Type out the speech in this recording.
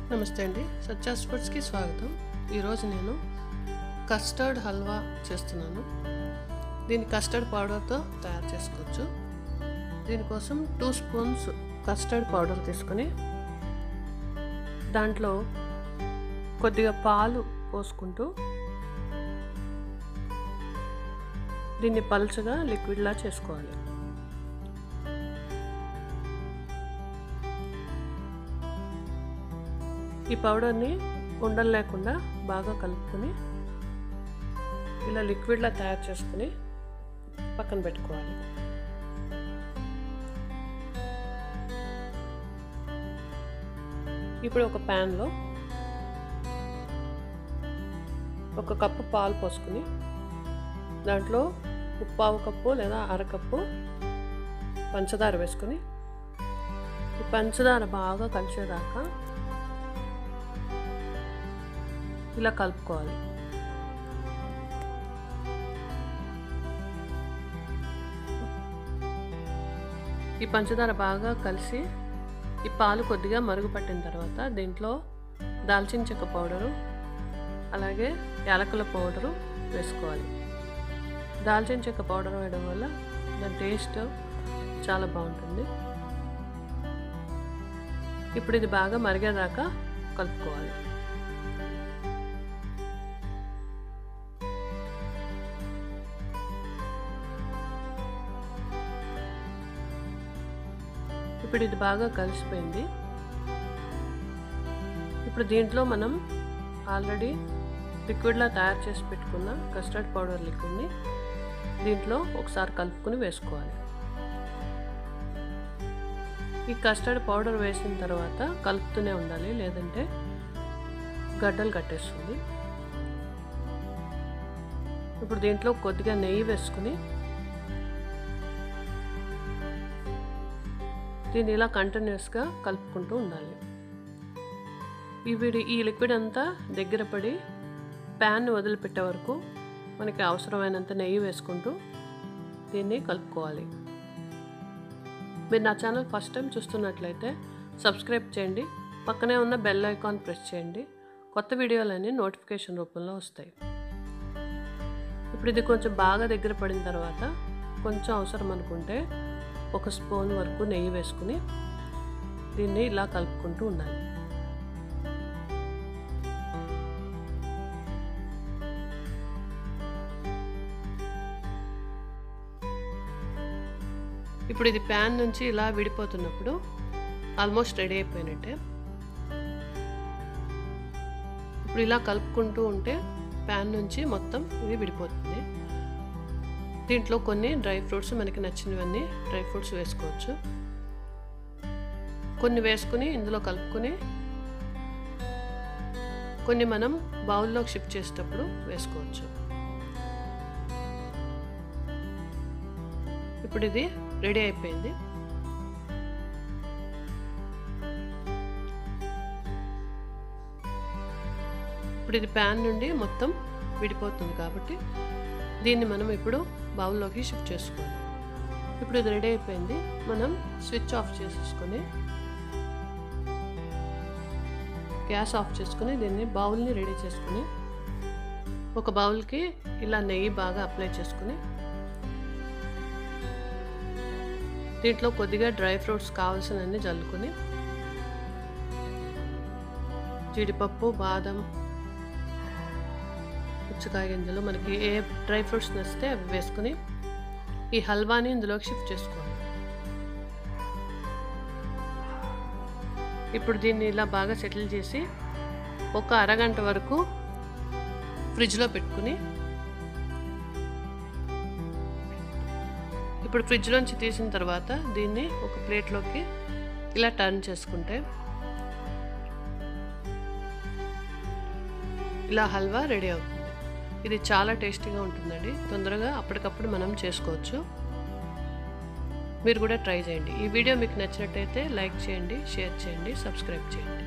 నమస్తే అండి సత్యాస్ ఫుడ్స్కి స్వాగతం ఈరోజు నేను కస్టర్డ్ హల్వా చేస్తున్నాను దీన్ని కస్టర్డ్ పౌడర్తో తయారు చేసుకోవచ్చు దీనికోసం టూ స్పూన్స్ కస్టర్డ్ పౌడర్ తీసుకొని దాంట్లో కొద్దిగా పాలు పోసుకుంటూ దీన్ని పల్చగా లిక్విడ్లా చేసుకోవాలి ఈ పౌడర్ని ఉండలు లేకుండా బాగా కలుపుకొని ఇలా లిక్విడ్లా తయారు చేసుకుని పక్కన పెట్టుకోవాలి ఇప్పుడు ఒక ప్యాన్లో ఒక కప్పు పాలు పోసుకుని దాంట్లో ముప్పావు కప్పు లేదా అరకప్పు పంచదార వేసుకొని ఈ పంచదార బాగా కలిసేదాకా ఇలా కలుపుకోవాలి ఈ పంచదార బాగా కలిసి ఈ పాలు కొద్దిగా మరుగుపట్టిన తర్వాత దీంట్లో దాల్చిన చెక్క పౌడరు అలాగే యాలకుల పౌడరు వేసుకోవాలి దాల్చిన చెక్క పౌడర్ వేయడం వల్ల దాని టేస్ట్ చాలా బాగుంటుంది ఇప్పుడు ఇది బాగా మరిగేదాకా కలుపుకోవాలి ఇప్పుడు ఇది బాగా కలిసిపోయింది ఇప్పుడు దీంట్లో మనం ఆల్రెడీ లిక్విడ్లా తయారు చేసి పెట్టుకున్న కస్టర్డ్ పౌడర్ లిక్విడ్ని దీంట్లో ఒకసారి కలుపుకొని వేసుకోవాలి ఈ కస్టర్డ్ పౌడర్ వేసిన తర్వాత కలుపుతూనే ఉండాలి లేదంటే గడ్డలు కట్టేస్తుంది ఇప్పుడు దీంట్లో కొద్దిగా నెయ్యి వేసుకుని దీన్ని ఇలా కంటిన్యూస్గా కలుపుకుంటూ ఉండాలి ఈ విడి ఈ లిక్విడ్ అంతా దగ్గర పడి ప్యాన్ వదిలిపెట్టే వరకు మనకి అవసరమైనంత నెయ్యి వేసుకుంటూ దీన్ని కలుపుకోవాలి మీరు నా ఛానల్ ఫస్ట్ టైం చూస్తున్నట్లయితే సబ్స్క్రైబ్ చేయండి పక్కనే ఉన్న బెల్ ఐకాన్ ప్రెస్ చేయండి కొత్త వీడియోలన్నీ నోటిఫికేషన్ రూపంలో వస్తాయి ఇప్పుడు ఇది కొంచెం బాగా దగ్గర పడిన తర్వాత కొంచెం అవసరం అనుకుంటే ఒక స్పూన్ వరకు నెయ్యి వేసుకుని దీన్ని ఇలా కలుపుకుంటూ ఉండాలి ఇప్పుడు ఇది ప్యాన్ నుంచి ఇలా విడిపోతున్నప్పుడు ఆల్మోస్ట్ రెడీ అయిపోయినట్టే ఇప్పుడు ఇలా కలుపుకుంటూ ఉంటే ప్యాన్ నుంచి మొత్తం ఇది విడిపోతుంది దీంట్లో కొన్ని డ్రై ఫ్రూట్స్ మనకి నచ్చినవన్నీ డ్రై ఫ్రూట్స్ వేసుకోవచ్చు కొన్ని వేసుకుని ఇందులో కలుపుకొని కొన్ని మనం బౌల్లోకి షిఫ్ట్ చేసేటప్పుడు వేసుకోవచ్చు ఇప్పుడు ఇది రెడీ అయిపోయింది ఇప్పుడు ఇది ప్యాన్ నుండి మొత్తం విడిపోతుంది కాబట్టి దీన్ని మనం ఇప్పుడు బౌల్లోకి షిఫ్ట్ చేసుకోవాలి ఇప్పుడు ఇది రెడీ అయిపోయింది మనం స్విచ్ ఆఫ్ చేసేసుకొని గ్యాస్ ఆఫ్ చేసుకుని దీన్ని బౌల్ని రెడీ చేసుకుని ఒక బౌల్కి ఇలా నెయ్యి బాగా అప్లై చేసుకుని దీంట్లో కొద్దిగా డ్రై ఫ్రూట్స్ కావాల్సినన్ని జల్లుకొని జీడిపప్పు బాదం పుచ్చకాయ గింజలు మనకి ఏ డ్రై ఫ్రూట్స్ నచ్చితే అవి వేసుకుని ఈ హల్వాని ఇందులోకి షిఫ్ట్ చేసుకోవాలి ఇప్పుడు దీన్ని ఇలా బాగా సెటిల్ చేసి ఒక అరగంట వరకు ఫ్రిడ్జ్లో పెట్టుకుని ఇప్పుడు ఫ్రిడ్జ్లోంచి తీసిన తర్వాత దీన్ని ఒక ప్లేట్లోకి ఇలా టర్న్ చేసుకుంటే ఇలా హల్వా రెడీ అవుతుంది ఇది చాలా టేస్టీగా ఉంటుందండి తొందరగా అప్పటికప్పుడు మనం చేసుకోవచ్చు మీరు కూడా ట్రై చేయండి ఈ వీడియో మీకు నచ్చినట్టయితే లైక్ చేయండి షేర్ చేయండి సబ్స్క్రైబ్ చేయండి